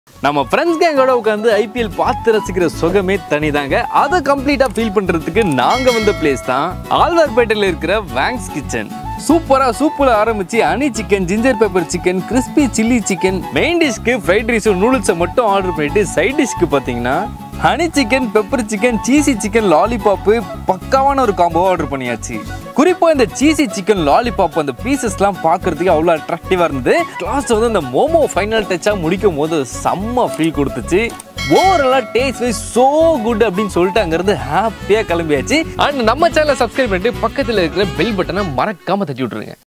நம்ம ஃப்ரெண்ட்ஸ் கேங்கோட உட்காந்து ஐபிஎல் பார்த்து ரசிக்கிற சுகமே தனிதாங்க அதை கம்ப்ளீட்டா ஃபீல் பண்றதுக்கு நாங்க வந்த பிளேஸ் தான் ஆழ்வார்பேட்டையில் இருக்கிற வேங்ஸ் கிச்சன் சூப்பரா சூப்புல ஆரம்பிச்சு honey chicken ginger pepper chicken crispy chilli chicken main டிஷ்க்கு ஃப்ரைட் ரைஸும் நூடுல்ஸை மட்டும் ஆர்டர் பண்ணிட்டு சைட் டிஷ்க்கு பார்த்தீங்கன்னா honey chicken pepper chicken cheesy chicken lollipop பக்காவான ஒரு காம்போ ஆர்டர் பண்ணியாச்சு குறிப்பா இந்த சீசி சிக்கன் லாலிபாப் அந்த பீசஸ்லாம் பார்க்கறதுக்கு அவ்வளோ அட்ராக்டிவாக இருந்தது லாஸ்ட் வந்து இந்த மோமோ ஃபைனல் டச்சாக முடிக்கும் போது செம்ம ஃபீல் கொடுத்துச்சு ஓவராலாக டேஸ்ட் வைஸ் ஸோ குட் அப்படின்னு சொல்லிட்டு அங்கேருந்து ஹாப்பியாக கிளம்பியாச்சு அண்ட் நம்ம சேனலை சப்ஸ்கிரைப் பண்ணிட்டு பக்கத்தில் இருக்கிற பெல் பட்டனை மறக்காம தட்டி விட்ருங்க